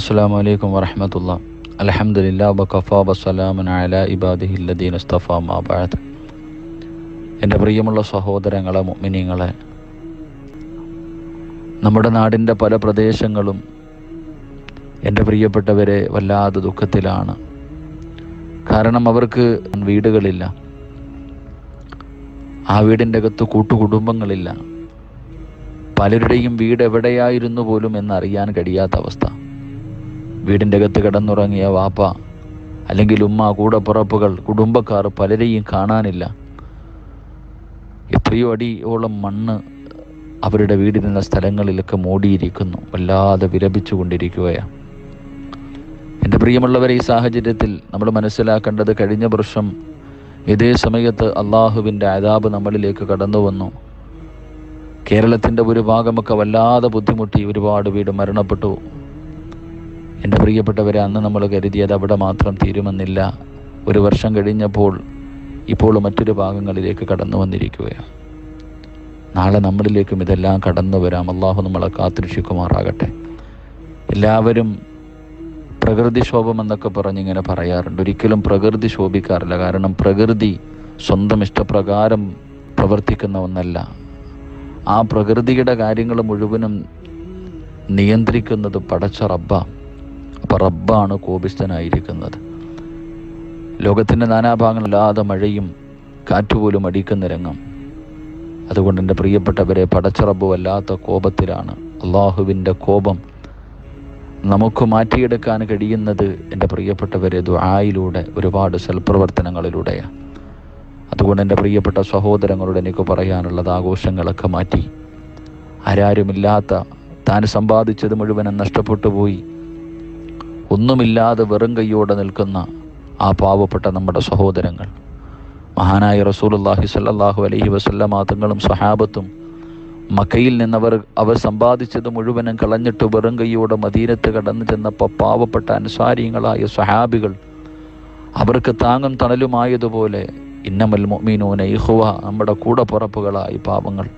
അസ്സാം വലൈക്കും വറഹമത്തുള്ള അലഹമുല്ലാ ബക്കഫാ വസ്സലാമൻ അല ഇബാദിഹില്ലദീൻ അസ്തഫ മാബാദ് എൻ്റെ പ്രിയമുള്ള സഹോദരങ്ങളെ മുഅ്മിനീങ്ങളെ നമ്മുടെ നാടിൻ്റെ പല പ്രദേശങ്ങളും എൻ്റെ പ്രിയപ്പെട്ടവരെ വല്ലാതെ ദുഃഖത്തിലാണ് കാരണം അവർക്ക് വീടുകളില്ല ആ വീടിൻ്റെ അകത്ത് കൂട്ടുകുടുംബങ്ങളില്ല പലരുടെയും വീട് എവിടെയായിരുന്നു പോലും എന്നറിയാൻ കഴിയാത്ത അവസ്ഥ വീടിൻ്റെ അകത്ത് കിടന്നുറങ്ങിയ വാപ്പ അല്ലെങ്കിൽ ഉമ്മ കൂടപ്പുറപ്പുകൾ കുടുംബക്കാർ പലരെയും കാണാനില്ല എത്രയോ അടിയോളം മണ്ണ് അവരുടെ വീടിരുന്ന സ്ഥലങ്ങളിലൊക്കെ മൂടിയിരിക്കുന്നു വല്ലാതെ വിലപിച്ചു കൊണ്ടിരിക്കുകയാണ് എൻ്റെ പ്രിയമുള്ളവരെ ഈ സാഹചര്യത്തിൽ നമ്മൾ മനസ്സിലാക്കേണ്ടത് കഴിഞ്ഞ വർഷം ഇതേ സമയത്ത് അള്ളാഹുവിൻ്റെ അതാബ് നമ്മളിലേക്ക് കടന്നു വന്നു കേരളത്തിൻ്റെ ഒരു ഭാഗമൊക്കെ വല്ലാതെ ബുദ്ധിമുട്ടി ഒരുപാട് വീട് മരണപ്പെട്ടു എൻ്റെ പ്രിയപ്പെട്ടവരെ അന്ന് നമ്മൾ കരുതിയത് അവിടെ മാത്രം തീരുമെന്നില്ല ഒരു വർഷം കഴിഞ്ഞപ്പോൾ ഇപ്പോൾ മറ്റൊരു ഭാഗങ്ങളിലേക്ക് കടന്നു വന്നിരിക്കുകയാണ് നാളെ നമ്മളിലേക്കും ഇതെല്ലാം കടന്നു വരാം അള്ളാഹു നമ്മളെ കാത്തിരക്ഷിക്കുമാറാകട്ടെ എല്ലാവരും പ്രകൃതിക്ഷോഭം എന്നൊക്കെ പറഞ്ഞിങ്ങനെ പറയാറുണ്ട് ഒരിക്കലും പ്രകൃതി ശോഭിക്കാറില്ല കാരണം പ്രകൃതി സ്വന്തം ഇഷ്ടപ്രകാരം പ്രവർത്തിക്കുന്ന ഒന്നല്ല ആ പ്രകൃതിയുടെ കാര്യങ്ങൾ മുഴുവനും നിയന്ത്രിക്കുന്നത് പടച്ച റബ്ബ അപ്പം റബ്ബാണ് കോപിസ്ഥനായിരിക്കുന്നത് ലോകത്തിൻ്റെ നാനാഭാഗങ്ങളില്ലാതെ മഴയും കാറ്റുപോലും അടിക്കുന്ന രംഗം അതുകൊണ്ട് എൻ്റെ പ്രിയപ്പെട്ടവരെ പടച്ച റബ്ബ് വല്ലാത്ത കോപത്തിലാണ് അള്ളാഹുവിൻ്റെ കോപം നമുക്ക് മാറ്റിയെടുക്കാൻ കഴിയുന്നത് എൻ്റെ പ്രിയപ്പെട്ടവരെ ദുആയിലൂടെ ഒരുപാട് സൽപ്രവർത്തനങ്ങളിലൂടെയാണ് അതുകൊണ്ട് എൻ്റെ പ്രിയപ്പെട്ട സഹോദരങ്ങളോട് എനിക്ക് പറയാനുള്ളത് ആഘോഷങ്ങളൊക്കെ മാറ്റി ആരാരുമില്ലാത്ത താൻ സമ്പാദിച്ചത് മുഴുവനും നഷ്ടപ്പെട്ടു പോയി ഒന്നുമില്ലാതെ വെറും കൈയോടെ നിൽക്കുന്ന ആ പാവപ്പെട്ട നമ്മുടെ സഹോദരങ്ങൾ മഹാനായ റസൂലുള്ളാഹി സ്വല്ലല്ലാഹു അലൈഹി വസല്ലമ തങ്ങളും സഹാബത്തും മക്കയിൽ നിന്നവർ അവർ സമ്പാദിച്ചത് മുഴുവനും കളഞ്ഞിട്ട് വെറും കൈയോടെ മദീനത്ത് കടന്നു ചെന്നപ്പോൾ പാവപ്പെട്ട അനുസാരികളായ സഹാബികൾ അവർക്ക് താങ്ങും തണലുമായതുപോലെ ഇന്നമൽ മൊമീനൂന ഇഹുവ നമ്മുടെ കൂടെ പുറപ്പുകളായി പാവങ്ങൾ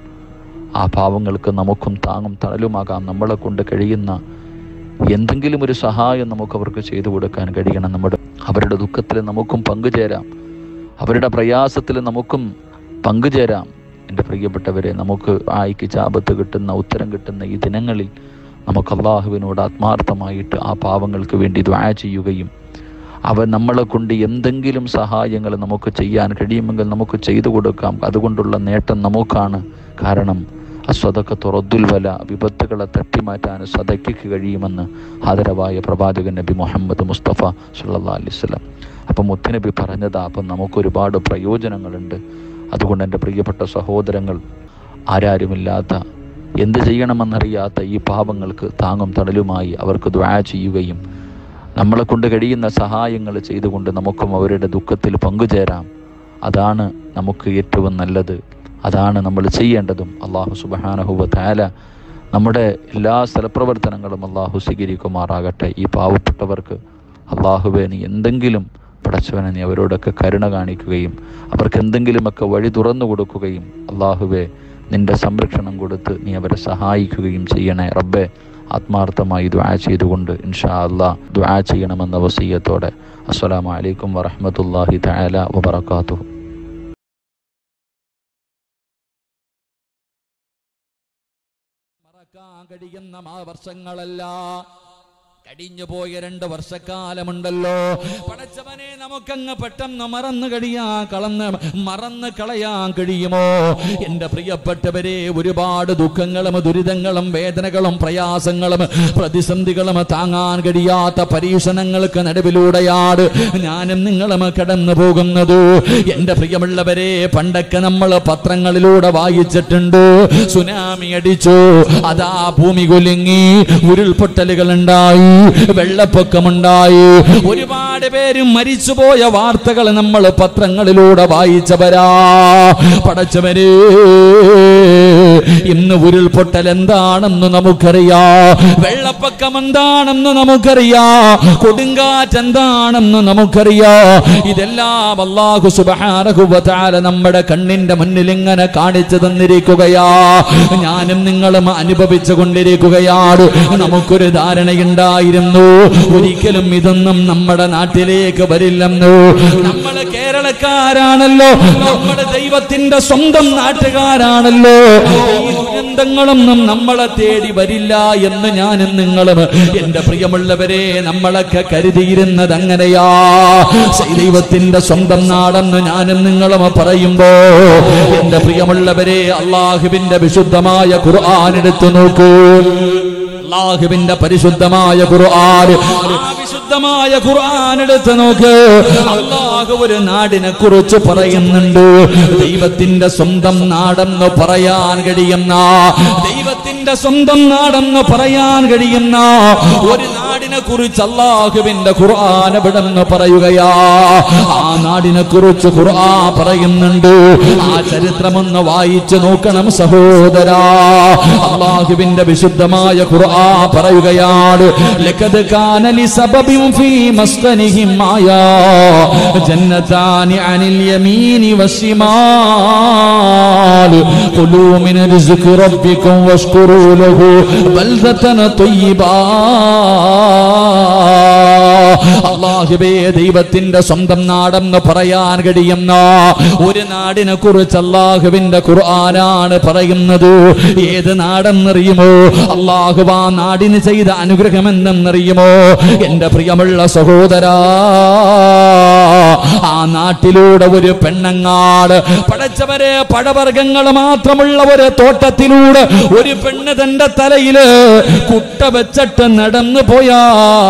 ആ പാവങ്ങൾക്ക് നമുക്കും താങ്ങും തണലുമാകാം നമ്മളെ കൊണ്ട് കഴിയുന്ന എന്തെങ്കിലും ഒരു സഹായം നമുക്ക് അവർക്ക് ചെയ്തു കൊടുക്കാൻ കഴിയണം നമ്മുടെ അവരുടെ ദുഃഖത്തിൽ നമുക്കും പങ്കുചേരാം അവരുടെ പ്രയാസത്തിൽ നമുക്കും പങ്കുചേരാം എൻ്റെ പ്രിയപ്പെട്ടവരെ നമുക്ക് ആയിക്ക് ചാപത്ത് കിട്ടുന്ന ഉത്തരം കിട്ടുന്ന ഈ ദിനങ്ങളിൽ നമുക്ക് അള്ളാഹുവിനോട് ആത്മാർത്ഥമായിട്ട് ആ പാവങ്ങൾക്ക് വേണ്ടി ദ്വാ ചെയ്യുകയും അവ നമ്മളെ കൊണ്ട് എന്തെങ്കിലും സഹായങ്ങൾ നമുക്ക് ചെയ്യാൻ കഴിയുമെങ്കിൽ നമുക്ക് ചെയ്തു കൊടുക്കാം അതുകൊണ്ടുള്ള നേട്ടം നമുക്കാണ് കാരണം അസ്വതക്ക തുറദ്ദുൽ വല വിപത്തുകളെ തട്ടിമാറ്റാൻ സദയ്ക്ക് കഴിയുമെന്ന് ആദരവായ പ്രവാചകൻ നബി മുഹമ്മദ് മുസ്തഫ സല്ലാ അലിസ്ലം അപ്പം മുത്തനബി പറഞ്ഞതാ അപ്പം നമുക്കൊരുപാട് പ്രയോജനങ്ങളുണ്ട് അതുകൊണ്ട് എൻ്റെ പ്രിയപ്പെട്ട സഹോദരങ്ങൾ ആരാരുമില്ലാത്ത എന്ത് ചെയ്യണമെന്നറിയാത്ത ഈ പാപങ്ങൾക്ക് താങ്ങും തണലുമായി അവർക്ക് ദ്വാ ചെയ്യുകയും നമ്മളെ കൊണ്ട് കഴിയുന്ന സഹായങ്ങൾ ചെയ്തുകൊണ്ട് നമുക്കും അവരുടെ ദുഃഖത്തിൽ പങ്കുചേരാം അതാണ് നമുക്ക് ഏറ്റവും നല്ലത് അതാണ് നമ്മൾ ചെയ്യേണ്ടതും അള്ളാഹു സുബാനഹുവ താല നമ്മുടെ എല്ലാ സ്ഥലപ്രവർത്തനങ്ങളും അള്ളാഹു സ്വീകരിക്കുമാറാകട്ടെ ഈ പാവപ്പെട്ടവർക്ക് അള്ളാഹുവെ നീ എന്തെങ്കിലും പടച്ചവനെ നീ അവരോടൊക്കെ കരുണ കാണിക്കുകയും അവർക്ക് എന്തെങ്കിലുമൊക്കെ വഴി തുറന്നു കൊടുക്കുകയും അള്ളാഹുവെ നിന്റെ സംരക്ഷണം കൊടുത്ത് നീ അവരെ സഹായിക്കുകയും ചെയ്യണേ റബ്ബെ ആത്മാർത്ഥമായി ദുആ ചെയ്തുകൊണ്ട് ഇൻഷാ അള്ളാ ദുആ ചെയ്യണമെന്ന വസീയത്തോടെ അസ്സലാമു അലൈക്കും വറഹ്മത്തുള്ളാഹി തആല വബറകാതുഹു മറക്കാൻ കഴിയുന്ന ആ വർഷങ്ങളല്ല കഴിഞ്ഞു പോയ രണ്ട് വർഷക്കാലമുണ്ടല്ലോ പടച്ചവനെ നമുക്കങ്ങ് പെട്ടെന്ന് മറന്നു കഴിയാൻ കളന്ന് മറന്ന് കളയാൻ കഴിയുമോ എന്റെ പ്രിയപ്പെട്ടവരെ ഒരുപാട് ദുഃഖങ്ങളും ദുരിതങ്ങളും വേദനകളും പ്രയാസങ്ങളും പ്രതിസന്ധികളും താങ്ങാൻ കഴിയാത്ത പരീക്ഷണങ്ങൾക്ക് നടുവിലൂടെയാണ് ഞാനും നിങ്ങളും കടന്നു പോകുന്നത് എന്റെ പ്രിയമുള്ളവരെ പണ്ടൊക്കെ നമ്മൾ പത്രങ്ങളിലൂടെ വായിച്ചിട്ടുണ്ട് സുനാമി അടിച്ചു അതാ ഭൂമി കുലുങ്ങി ഉരുൾപൊട്ടലുകൾ ഉണ്ടായി വെള്ളപ്പൊക്കമുണ്ടായി ഒരുപാട് പേര് മരിച്ചുപോയ വാർത്തകൾ നമ്മൾ പത്രങ്ങളിലൂടെ വായിച്ചവരാ പടച്ചവരെ ഇന്ന് ഉരുൾപൊട്ടൽ എന്താണെന്ന് നമുക്കറിയാ വെള്ളപ്പൊക്കം എന്താണെന്ന് നമുക്കറിയാ കൊടുങ്കാറ്റ് എന്താണെന്ന് നമുക്കറിയാ ഇതെല്ലാം അള്ളാഹു സുബാരഹുബാല നമ്മുടെ കണ്ണിന്റെ മുന്നിൽ ഇങ്ങനെ കാണിച്ചു തന്നിരിക്കുകയാ ഞാനും നിങ്ങളും അനുഭവിച്ചു കൊണ്ടിരിക്കുകയാണ് നമുക്കൊരു ധാരണയുണ്ടായി ഉണ്ടായിരുന്നു ഒരിക്കലും ഇതൊന്നും നമ്മുടെ നാട്ടിലേക്ക് വരില്ലെന്നു നമ്മള് കേരളക്കാരാണല്ലോ നമ്മുടെ ദൈവത്തിന്റെ സ്വന്തം നാട്ടുകാരാണല്ലോ ഈ ദുരന്തങ്ങളൊന്നും നമ്മളെ തേടി വരില്ല എന്ന് ഞാനും നിങ്ങളും എന്റെ പ്രിയമുള്ളവരെ നമ്മളൊക്കെ കരുതിയിരുന്നത് അങ്ങനെയാ ശ്രീ ദൈവത്തിന്റെ സ്വന്തം നാടെന്ന് ഞാനും നിങ്ങളും പറയുമ്പോ എന്റെ പ്രിയമുള്ളവരെ അള്ളാഹുവിന്റെ വിശുദ്ധമായ ഖുർആൻ എടുത്തു നോക്കൂ അള്ളാഹുവിന്റെ പരിശുദ്ധമായ ഖുർആൻ ആ വിശുദ്ധമായ ഖുർആൻ എടുത്ത് നോക്ക് അള്ളാഹു ഒരു നാടിനെ കുറിച്ച് പറയുന്നുണ്ട് ദൈവത്തിന്റെ സ്വന്തം നാടെന്ന് പറയാൻ കഴിയുന്ന ദൈവത്തിന്റെ സ്വന്തം നാടെന്ന് പറയാൻ കഴിയുന്ന ഒരു നാടിനെ കുറിച്ച് അള്ളാഹുവിന്റെ ഖുർആൻ ഇവിടെ നിന്ന് പറയുകയാ ആ നാടിനെ കുറിച്ച് ഖുർആൻ പറയുന്നുണ്ട് ആ ചരിത്രമൊന്ന് വായിച്ചു നോക്കണം സഹോദരാ അള്ളാഹുവിന്റെ വിശുദ്ധമായ ഖുർആൻ പറയുകയാണ് ലഖദ് കാന ലിസബബിൻ ഫീ മസ്കനിഹിം ആയാ ജന്നതാനി അനിൽ യമീനി വശിമാൽ ഖുലൂ മിൻ റിസ്ഖി റബ്ബിക്കും വഷ്കുറൂ ലഹു ബൽദതൻ തയ്യിബാ അള്ളാഹുബേ ദൈവത്തിന്റെ സ്വന്തം നാടെന്ന് പറയാൻ കഴിയുന്ന ഒരു നാടിനെ കുറിച്ച് അള്ളാഹുവിന്റെ ഖുർആനാണ് പറയുന്നത് ഏത് നാടെന്നറിയുമോ അള്ളാഹു ആ നാടിന് ചെയ്ത അനുഗ്രഹം എന്തെന്നറിയുമോ എന്റെ പ്രിയമുള്ള സഹോദരാ ആ നാട്ടിലൂടെ ഒരു പെണ്ണങ്ങാട് പടച്ചവരെ പഴവർഗങ്ങൾ മാത്രമുള്ള ഒരു തോട്ടത്തിലൂടെ ഒരു പെണ്ണ് തന്റെ തലയില് കുട്ട വെച്ചിട്ട് നടന്നു പോയാ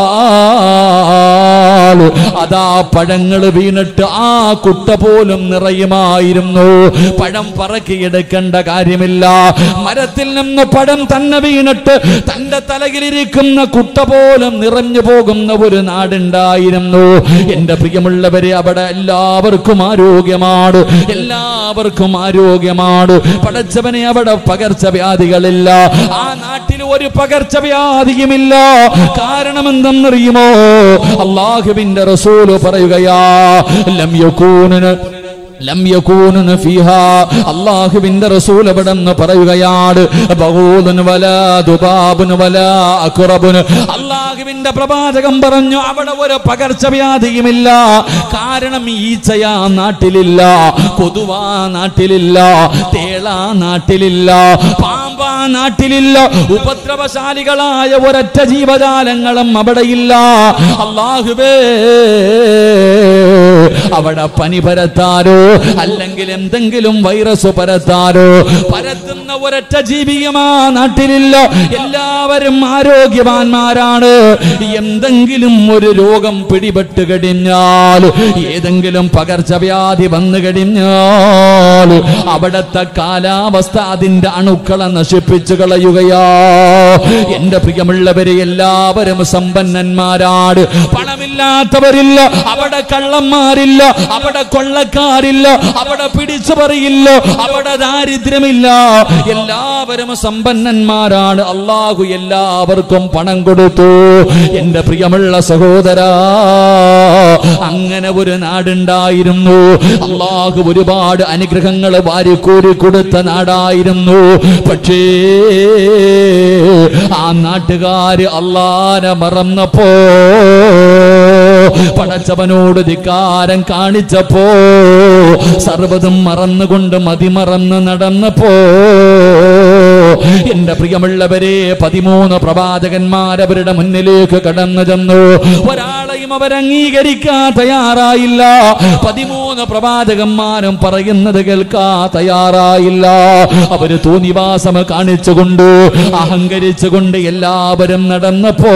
അതാ പഴങ്ങൾ വീണിട്ട് ആ കുട്ട പോലും നിറയുമായിരുന്നു പഴം പറക്കിയെടുക്കേണ്ട കാര്യമില്ല മരത്തിൽ നിന്ന് പഴം തന്നെ വീണിട്ട് തന്റെ തലയിലിരിക്കുന്ന കുട്ട പോലും നിറഞ്ഞു പോകുന്ന ഒരു നാടുണ്ടായിരുന്നു എന്റെ പ്രിയമുള്ളവരെ അവിടെ എല്ലാവർക്കും ആരോഗ്യമാണ് എല്ലാവർക്കും ആരോഗ്യമാണ് പടച്ചവനെ അവിടെ പകർച്ചവ്യാധികളില്ല ആ നാട്ടിൽ ഒരു പകർച്ചവ്യാധിയുമില്ല കാരണം എന്തെന്നറിയുമോ അള്ളാഹുവിന്റെ റസൂല് പറയുകയാ ലം യകൂനന് ലം യകൂനു ഫീഹാ അല്ലാഹുവിന്റെ റസൂൽ അവിടെ നിന്ന് പറയുകയാണ് ബഹൂദുൻ വലാ ദുബാബുൻ വലാ അക്റബുൻ അല്ലാഹുവിന്റെ പ്രവാചകം പറഞ്ഞു അവിടെ ഒരു പകർച്ചവ്യാധിയുമില്ല കാരണം ഈച്ചയാ നാട്ടിലില്ല കൊതുവാ നാട്ടിലില്ല തേളാ നാട്ടിലില്ല പാമ്പാ നാട്ടിലില്ല ഉപദ്രവശാലികളായ ഒരൊറ്റ ജീവജാലങ്ങളും അവിടെയില്ല അള്ളാഹുബേ അവിടെ പനി പരത്താരോ അല്ലെങ്കിൽ എന്തെങ്കിലും വൈറസ് പരത്താരോ പരത്തുന്ന ഒരൊറ്റ ജീവിയുമാ നാട്ടിലില്ല എല്ലാവരും ആരോഗ്യവാന്മാരാണ് എന്തെങ്കിലും ഒരു രോഗം പിടിപെട്ട് കഴിഞ്ഞാൽ ഏതെങ്കിലും പകർച്ചവ്യാധി വന്നു കഴിഞ്ഞാൽ അവിടത്തെ കാലാവസ്ഥ അതിന്റെ അണുക്കളെ നശിപ്പിച്ചു കളയുകയാ എന്റെ പ്രിയമുള്ളവരെ എല്ലാവരും സമ്പന്നന്മാരാണ് പണമില്ലാത്തവരില്ല അവിടെ കള്ളന്മാരില്ല അവിടെ കൊള്ളക്കാരില്ല അവിടെ പിടിച്ചു പറയില്ല അവിടെ ദാരിദ്ര്യമില്ല എല്ലാവരും സമ്പന്നന്മാരാണ് അള്ളാഹു എല്ലാവർക്കും പണം കൊടുത്തു എന്റെ പ്രിയമുള്ള സഹോദരാ അങ്ങനെ ഒരു നാടുണ്ടായിരുന്നു അള്ളാഹു ഒരുപാട് അനുഗ്രഹങ്ങൾ വാരിക്കൂരി കൊടുത്ത നാടായിരുന്നു പക്ഷേ ആ നാട്ടുകാര് അള്ളാനെ മറന്നപ്പോ പടച്ചവനോട് ധിക്കാരം കാണിച്ചപ്പോ സർവതും മറന്നുകൊണ്ട് മതിമറന്ന് നടന്നപ്പോ എന്റെ പ്രിയമുള്ളവരെ പതിമൂന്ന് പ്രവാചകന്മാരവരുടെ മുന്നിലേക്ക് കടന്നു ചെന്നു ഒരാളെയും അവർ അംഗീകരിക്കാൻ തയ്യാറായില്ല പതിമൂന്ന് പ്രവാചകന്മാരും പറയുന്നത് കേൾക്കാൻ തയ്യാറായില്ല അവര് തോന്നിവാസം കാണിച്ചുകൊണ്ട് അഹങ്കരിച്ചുകൊണ്ട് എല്ലാവരും നടന്നപ്പോ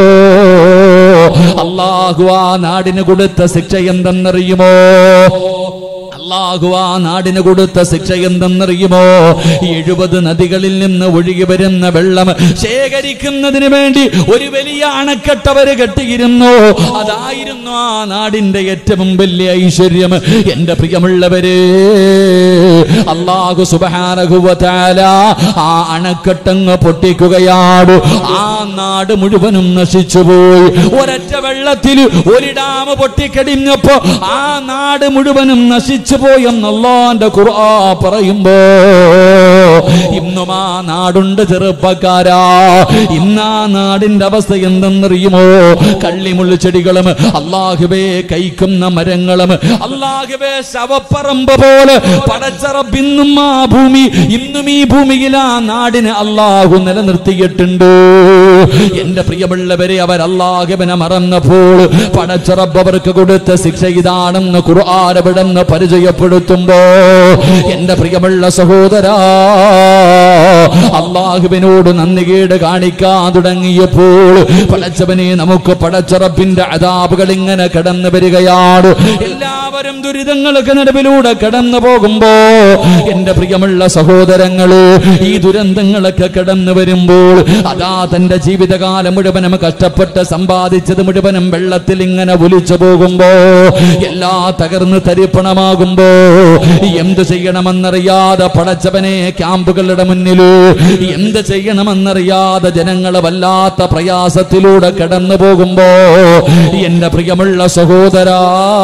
അള്ളാഹു ആ നാടിന് കൊടുത്ത ശിക്ഷ എന്തെന്നറിയുമോ അള്ളാഹു ആ നാടിന് കൊടുത്ത ശിക്ഷ എന്തെന്നറിയുമോ എഴുപത് നദികളിൽ നിന്ന് ഒഴുകി വരുന്ന വെള്ളം ശേഖരിക്കുന്നതിന് വേണ്ടി ഒരു വലിയ അണക്കെട്ടവര് കെട്ടിയിരുന്നു അതായിരുന്നു ആ നാടിന്റെ ഏറ്റവും വലിയ ഐശ്വര്യം എന്റെ പ്രിയമുള്ളവര് അള്ളാഹു സുബാനകുവല ആ അണക്കെട്ടങ്ങ് പൊട്ടിക്കുകയാണ് ആ നാട് മുഴുവനും നശിച്ചുപോയി ഒരൊറ്റ വെള്ളത്തിൽ ഒരു ഡാം പൊട്ടിക്കടിഞ്ഞപ്പോ ആ നാട് മുഴുവനും നശിച്ചു പോയെന്ന് അള്ളാന്റെ ഖുർആ പറയുമ്പോ ഇന്നും ആ നാടുണ്ട് ചെറുപ്പക്കാരാ ഇന്ന് ആ നാടിന്റെ അവസ്ഥ എന്തെന്നറിയുമോ കള്ളിമുള്ളു ചെടികളും അള്ളാഹുബേ കൈക്കുന്ന മരങ്ങളും അള്ളാഹുബേ ശവപ്പറമ്പ് പോലെ പടച്ചറബിന്നും ആ ഭൂമി ഇന്നും ഈ ഭൂമിയിൽ ആ നാടിന് അള്ളാഹു നിലനിർത്തിയിട്ടുണ്ട് എന്റെ പ്രിയമുള്ളവരെ അവർ അള്ളാഹുബിനെ മറന്നപ്പോൾ പടച്ചറബ് അവർക്ക് കൊടുത്ത ശിക്ഷ ഇതാണെന്ന് ഖുർആാനവിടെന്ന് പരിചയപ്പെടുത്തുമ്പോ എന്റെ പ്രിയമുള്ള സഹോദരാ അള്ളാഹുവിനോട് നന്ദി കേട് കാണിക്കാൻ തുടങ്ങിയപ്പോൾ പടച്ചവനെ നമുക്ക് പടച്ചറപ്പിന്റെ അതാപുകൾ ഇങ്ങനെ കടന്നു വരികയാണ് എല്ലാവരും ദുരിതങ്ങൾക്ക് നടുവിലൂടെ കടന്നു പോകുമ്പോ എന്റെ പ്രിയമുള്ള സഹോദരങ്ങള് ഈ ദുരന്തങ്ങളൊക്കെ കടന്നു വരുമ്പോൾ അതാ തന്റെ ജീവിതകാലം മുഴുവനും കഷ്ടപ്പെട്ട് സമ്പാദിച്ചത് മുഴുവനും വെള്ളത്തിൽ ഇങ്ങനെ ഒലിച്ചു പോകുമ്പോ എല്ലാ തകർന്ന് തരിപ്പണമാകുമ്പോ എന്ത് ചെയ്യണമെന്നറിയാതെ പടച്ചവനെ ക്യാമ്പുകളുടെ മുന്നില് എന്ത് ചെയ്യണമെന്നറിയാതെ ജനങ്ങൾ വല്ലാത്ത പ്രയാസത്തിലൂടെ കടന്നു പോകുമ്പോ എന്റെ പ്രിയമുള്ള സഹോദരാ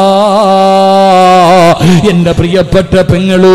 എന്റെ പ്രിയപ്പെട്ട പെങ്ങളൂ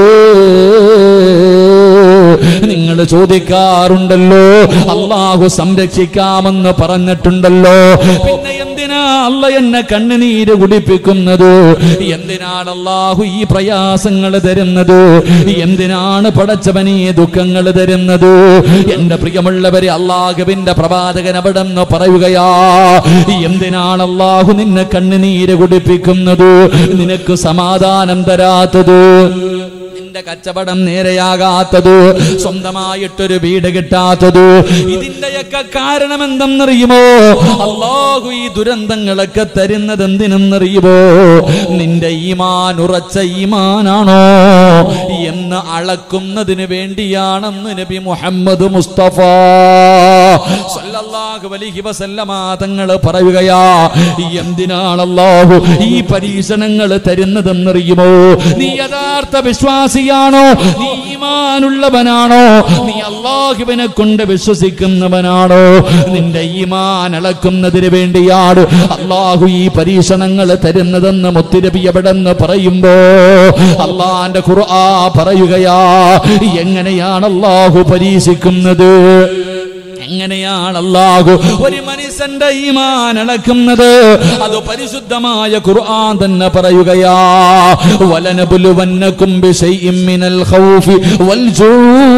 നിങ്ങൾ ചോദിക്കാറുണ്ടല്ലോ അള്ളാഹു സംരക്ഷിക്കാമെന്ന് പറഞ്ഞിട്ടുണ്ടല്ലോ പിന്നെ എന്തിനാ അല്ല എന്നെ കണ്ണുനീര് കുടിപ്പിക്കുന്നത് എന്തിനാണ് അള്ളാഹു ഈ പ്രയാസങ്ങൾ തരുന്നത് എന്തിനാണ് പടച്ചവൻ ഈ ദുഃഖങ്ങൾ തരുന്നത് എന്റെ പ്രിയമുള്ളവരെ അള്ളാഹുവിന്റെ പ്രവാചകൻ അവിടെ നിന്ന് പറയുകയാ എന്തിനാണ് അള്ളാഹു നിന്നെ കണ്ണുനീര് കുടിപ്പിക്കുന്നത് നിനക്ക് സമാധാനം തരാത്തത് നിന്റെ കച്ചവടം നേരെയാകാത്തത് സ്വന്തമായിട്ടൊരു വീട് കിട്ടാത്തത് ഇതിന്റെയൊക്കെ കാരണം എന്തെന്നറിയുമോ അള്ളാഹു ഈ ദുരന്തങ്ങളൊക്കെ തരുന്നത് എന്തിനെന്നറിയുമോ നിന്റെ ഈമാൻ ഉറച്ച ഈമാനാണോ എന്ന് അളക്കുന്നതിന് വേണ്ടിയാണെന്ന് നബി മുഹമ്മദ് മുസ്തഫ സല്ലല്ലാഹു അലൈഹി വസല്ലമ തങ്ങൾ പറയുകയാ എന്തിനാണ് അല്ലാഹു ഈ പരീക്ഷണങ്ങൾ തരുന്നതെന്നറിയുമോ നീ യഥാർത്ഥ വിശ്വാസിയാണോ നീ ഈമാനുള്ളവനാണോ നീ അള്ളാഹുവിനെ കൊണ്ട് വിശ്വസിക്കുന്നവനാണോ നിന്റെ ഈമാൻ അളക്കുന്നതിന് വേണ്ടിയാണ് അള്ളാഹു ഈ പരീക്ഷണങ്ങൾ തരുന്നതെന്ന് മുത്തിരബി എവിടെന്ന് പറയുമ്പോ അള്ളാന്റെ ഖുർആ പറയുകയാ എങ്ങനെയാണ് അള്ളാഹു പരീക്ഷിക്കുന്നത് എങ്ങനെയാണ് അല്ലാഹു ഒരു മനുഷ്യന്റെ ഈമാൻ അളക്കുന്നത് അത് പരിശുദ്ധമായ ഖുർആൻ തന്നെ പറയുകയാ വലനബുലുവന്നകും ബിശൈഇൻ മിനൽ ഖൗഫി വൽ ജൂ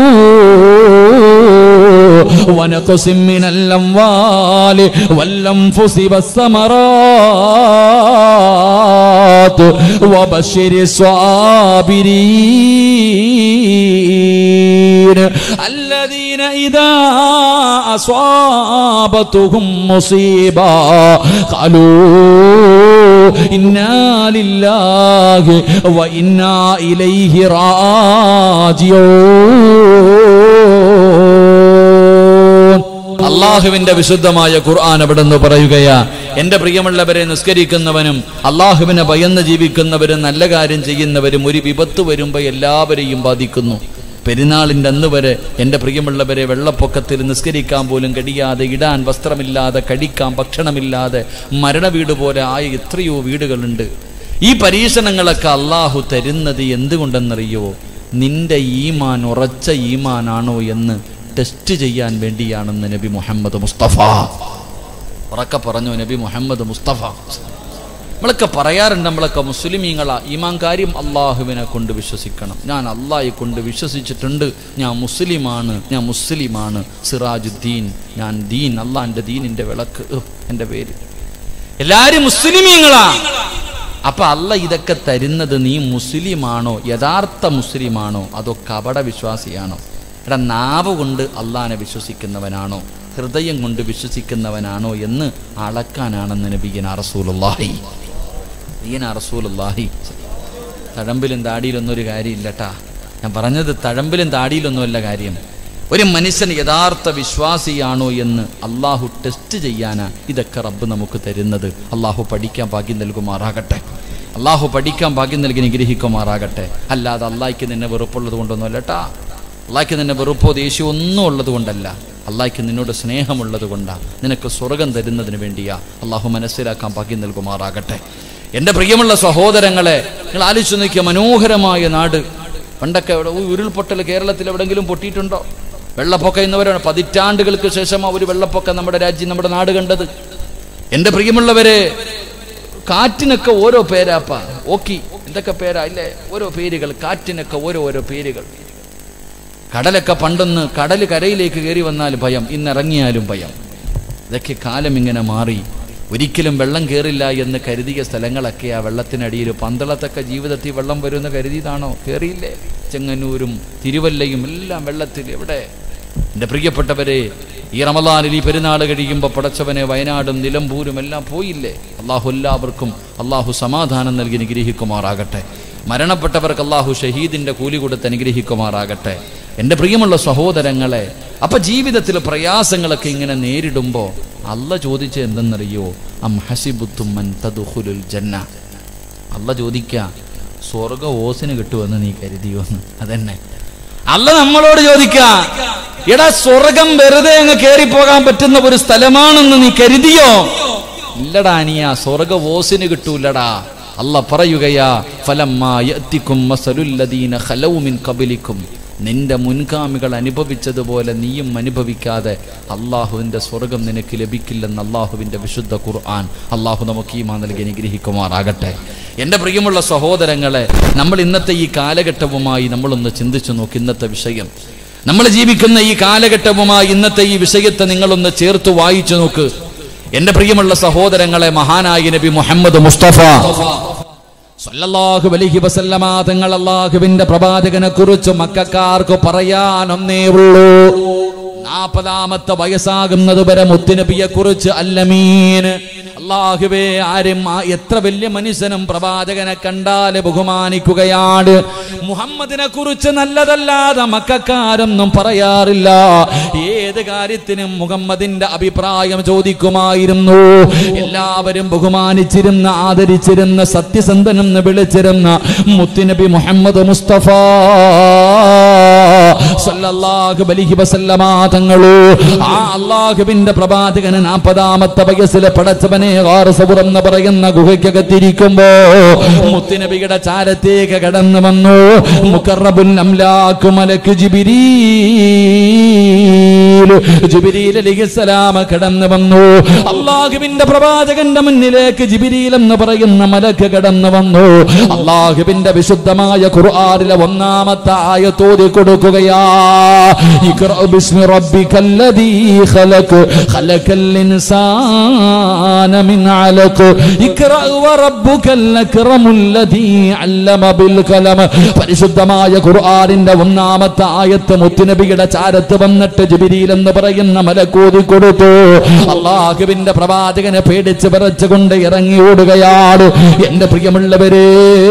ونقص من الأموال والأنفس والثمرات وبشر الصابرين الذين إذا أصابتهم مصيبة قالوا إنا لله وإنا إليه راجعون അള്ളാഹുവിന്റെ വിശുദ്ധമായ ഖുർആൻ അവിടെ നിന്ന് പറയുകയാ എന്റെ പ്രിയമുള്ളവരെ നിസ്കരിക്കുന്നവനും അള്ളാഹുവിനെ ഭയന്ന് ജീവിക്കുന്നവരും നല്ല കാര്യം ചെയ്യുന്നവരും ഒരു വിപത്ത് വരുമ്പോൾ എല്ലാവരെയും ബാധിക്കുന്നു പെരുന്നാളിൻ്റെ അന്ന് വരെ എൻ്റെ പ്രിയമുള്ളവരെ വെള്ളപ്പൊക്കത്തിൽ നിസ്കരിക്കാൻ പോലും കഴിയാതെ ഇടാൻ വസ്ത്രമില്ലാതെ കഴിക്കാൻ ഭക്ഷണമില്ലാതെ മരണവീട് പോലെ ആയ എത്രയോ വീടുകളുണ്ട് ഈ പരീക്ഷണങ്ങളൊക്കെ അള്ളാഹു തരുന്നത് എന്തുകൊണ്ടെന്നറിയോ നിന്റെ ഈമാൻ ഉറച്ച ഈമാനാണോ എന്ന് ടെസ്റ്റ് ചെയ്യാൻ വേണ്ടിയാണെന്ന് നബി മുഹമ്മദ് മുസ്തഫ ഉറക്കെ പറഞ്ഞു നബി മുഹമ്മദ് മുസ്തഫ നമ്മളൊക്കെ പറയാറുണ്ട് നമ്മളൊക്കെ മുസ്ലിമീങ്ങളാ ഈമാൻ കാര്യം അള്ളാഹുവിനെ കൊണ്ട് വിശ്വസിക്കണം ഞാൻ അള്ളാഹെ കൊണ്ട് വിശ്വസിച്ചിട്ടുണ്ട് ഞാൻ മുസ്ലിമാണ് ഞാൻ മുസ്ലിമാണ് സിറാജുദ്ദീൻ ഞാൻ ദീൻ അള്ളാഹിൻ്റെ ദീനിൻ്റെ വിളക്ക് ഉഹ്, എൻ്റെ പേര് എല്ലാരും മുസ്ലിമീങ്ങളാ അപ്പൊ അല്ല ഇതൊക്കെ തരുന്നത് നീ മുസ്ലിമാണോ യഥാർത്ഥ മുസ്ലിമാണോ അതോ കപട വിശ്വാസിയാണോ എടാ നാവ് കൊണ്ട് അള്ളാനെ വിശ്വസിക്കുന്നവനാണോ ഹൃദയം കൊണ്ട് വിശ്വസിക്കുന്നവനാണോ എന്ന് അളക്കാനാണെന്ന് നബിയന റസൂലുള്ളാഹി നബിയന റസൂലുള്ളാഹി തഴമ്പിലും താടിയിലൊന്നും ഒരു കാര്യമില്ലട്ടാ ഞാൻ പറഞ്ഞത് തഴമ്പിലും താടിയിലൊന്നുമല്ല കാര്യം ഒരു മനുഷ്യൻ യഥാർത്ഥ വിശ്വാസിയാണോ എന്ന് അള്ളാഹു ടെസ്റ്റ് ചെയ്യാനാ ഇതൊക്കെ റബ്ബ് നമുക്ക് തരുന്നത് അള്ളാഹു പഠിക്കാൻ ഭാഗ്യം നൽകുമാറാകട്ടെ അള്ളാഹു പഠിക്കാൻ ഭാഗ്യം നൽകി നിഗ്രഹിക്കുമാറാകട്ടെ അല്ലാതെ അള്ളാഹിക്ക് നിന്നെ വെറുപ്പുള്ളത് കൊണ്ടൊന്നുമല്ല കേട്ടാ അള്ളാഹിക്ക് നിന്നെ വെറുപ്പോ ദേഷ്യമോ ഒന്നും ഉള്ളത് കൊണ്ടല്ല അള്ളാഹിക്ക് നിന്നോട് സ്നേഹമുള്ളത് കൊണ്ടാണ് നിനക്ക് സ്വർഗം തരുന്നതിന് വേണ്ടിയാ അള്ളാഹു മനസ്സിലാക്കാൻ ഭാഗ്യം നൽകുമാറാകട്ടെ എൻ്റെ പ്രിയമുള്ള സഹോദരങ്ങളെ നിങ്ങൾ ആലോചിച്ച് നോക്കിയ മനോഹരമായ നാട് പണ്ടൊക്കെ ഇവിടെ ഈ ഉരുൾപൊട്ടൽ കേരളത്തിൽ എവിടെങ്കിലും പൊട്ടിയിട്ടുണ്ടോ വെള്ളപ്പൊക്കം എന്നവരാണ് പതിറ്റാണ്ടുകൾക്ക് ശേഷം ഒരു വെള്ളപ്പൊക്കം നമ്മുടെ രാജ്യം നമ്മുടെ നാട് കണ്ടത് എൻ്റെ പ്രിയമുള്ളവരെ കാറ്റിനൊക്കെ ഓരോ പേരാപ്പ ഓക്കി എന്തൊക്കെ പേരാ ഇല്ലേ ഓരോ പേരുകൾ കാറ്റിനൊക്കെ ഓരോ ഓരോ പേരുകൾ കടലൊക്കെ പണ്ടൊന്ന് കടൽ കരയിലേക്ക് കയറി വന്നാൽ ഭയം ഇന്നിറങ്ങിയാലും ഭയം ഇതൊക്കെ കാലം ഇങ്ങനെ മാറി ഒരിക്കലും വെള്ളം കയറില്ല എന്ന് കരുതിയ സ്ഥലങ്ങളൊക്കെ ആ വെള്ളത്തിനടിയിൽ പന്തളത്തൊക്കെ ജീവിതത്തിൽ വെള്ളം വരുമെന്ന് കരുതിയതാണോ കയറിയില്ലേ ചെങ്ങന്നൂരും തിരുവല്ലയും എല്ലാം വെള്ളത്തിൽ എവിടെ എൻ്റെ പ്രിയപ്പെട്ടവരെ ഈ റമദാനിൽ ഈ പെരുന്നാൾ കഴിയുമ്പോൾ പടച്ചവനെ വയനാടും നിലമ്പൂരും എല്ലാം പോയില്ലേ അള്ളാഹു എല്ലാവർക്കും അള്ളാഹു സമാധാനം നൽകി അനുഗ്രഹിക്കുമാറാകട്ടെ മരണപ്പെട്ടവർക്ക് അള്ളാഹു ഷഹീദിന്റെ കൂലി കൊടുത്ത് അനുഗ്രഹിക്കുമാറാകട്ടെ എൻ്റെ പ്രിയമുള്ള സഹോദരങ്ങളെ അപ്പൊ ജീവിതത്തിൽ പ്രയാസങ്ങളൊക്കെ ഇങ്ങനെ നേരിടുമ്പോൾ അല്ല ചോദിച്ച എന്തെന്നറിയോ അം ഹസിബുത്തുമ്മൻ തദുഖുലുൽ ജന്ന അല്ല ചോദിക്ക സ്വർഗ ഓസിന് കിട്ടുമെന്ന് നീ കരുതിയോന്ന് അതന്നെ അല്ല നമ്മളോട് ചോദിക്ക എടാ സ്വർഗം വെറുതെ അങ്ങ് കേറിപ്പോകാൻ പറ്റുന്ന ഒരു സ്ഥലമാണെന്ന് നീ കരുതിയോ ഇല്ലടാ അനിയ സ്വർഗ ഓസിന് കിട്ടൂലടാ അല്ല പറയുകയാ ഫലമ്മാ യഅ്തിക്കും മസലുല്ലദീന ഖലൗ മിൻ ഖബലിക്കും നിന്റെ മുൻഗാമികൾ അനുഭവിച്ചതുപോലെ നീയും അനുഭവിക്കാതെ അള്ളാഹുവിൻ്റെ സ്വർഗം നിനക്ക് ലഭിക്കില്ലെന്ന് അള്ളാഹുവിൻ്റെ വിശുദ്ധ ഖുർആൻ അള്ളാഹു നമുക്ക് ഈ മാ നൽകി അനുഗ്രഹിക്കുമാറാകട്ടെ എൻ്റെ പ്രിയമുള്ള സഹോദരങ്ങളെ നമ്മൾ ഇന്നത്തെ ഈ കാലഘട്ടവുമായി നമ്മളൊന്ന് ചിന്തിച്ചു നോക്ക് ഇന്നത്തെ വിഷയം നമ്മൾ ജീവിക്കുന്ന ഈ കാലഘട്ടവുമായി ഇന്നത്തെ ഈ വിഷയത്തെ നിങ്ങളൊന്ന് ചേർത്ത് വായിച്ചു നോക്ക് എൻ്റെ പ്രിയമുള്ള സഹോദരങ്ങളെ മഹാനായ നബി മുഹമ്മദ് മുസ്തഫ സല്ലല്ലാഹു അലൈഹി വസല്ലമ തങ്ങൾ അള്ളാഹുവിന്റെ പ്രവാചകനെ കുറിച്ച് മക്കാർക്ക് പറയാനൊന്നേ ഉള്ളൂ നാൽപ്പതാമത്തെ വയസ്സാകുന്നത് വരെ മുത്തുനബിയെ കുറിച്ച് അല്ലമീൻ അള്ളാഹുവേ ആരും ആ എത്ര വലിയ മനുഷ്യനും പ്രവാചകനെ കണ്ടാല് ബഹുമാനിക്കുകയാണ് മുഹമ്മദിനെ കുറിച്ച് നല്ലതല്ലാതെ മക്കാരൊന്നും പറയാറില്ല ഏത് കാര്യത്തിനും മുഹമ്മദിന്റെ അഭിപ്രായം ചോദിക്കുമായിരുന്നു എല്ലാവരും ബഹുമാനിച്ചിരുന്ന ആദരിച്ചിരുന്ന സത്യസന്ധനെന്ന് വിളിച്ചിരുന്ന മുത്തുനബി മുഹമ്മദ് മുസ്തഫ സല്ലല്ലാഹു അലൈഹി വസല്ലമ തങ്ങളു ആ അള്ളാഹുവിന്റെ പ്രവാചകന് നാൽപ്പതാമത്തെ വയസ്സിലെ പടച്ചവനെ ഹാറസപുറം എന്ന് പറയുന്ന ഗുഹയ്ക്കകത്തിരിക്കുമ്പോ മുത്തുനബിയുടെ ചാരത്തേക്ക് കടന്നു വന്നു മുക്കറബുൽ അംലാക്കു മലക്ക് ജിബിരീൽ ജിബിരീൽ അലിഹിസ്സലാമ കടന്നു വന്നു അള്ളാഹുവിന്റെ പ്രവാചകന്റെ മുന്നിലേക്ക് ജിബിരീൽ എന്ന് പറയുന്ന മലക്ക് കടന്നു വന്നു അള്ളാഹുവിന്റെ വിശുദ്ധമായ ഖുർആനിലെ ഒന്നാമത്തെ ആയത്തോതി കൊടുക്കുകയാ ഇഖ്റ ബിസ്മി റബ്ബിക്കല്ലദീ ഖലഖ് ഖലഖൽ ഇൻസാന മിൻ അലഖ് ഇഖ്റ വറബ്ബുക്കൽ അക്റമുല്ലദീ അല്ലമ ബിൽ ഖലം പരിശുദ്ധമായ ഖുർആനിന്റെ ഒന്നാമത്തെ ആയത്ത് മുത്തുനബിയുടെ ചാരത്ത് വന്നിട്ട് ജിബിരിൽ എന്ന് പറയുന്ന മലക്കോതി കൊടുത്തു അള്ളാഹുവിന്റെ പ്രവാചകനെ പേടിച്ച് വിറച്ചുകൊണ്ട് ഇറങ്ങി ഓടുകയാണ് എന്റെ പ്രിയമുള്ളവരെ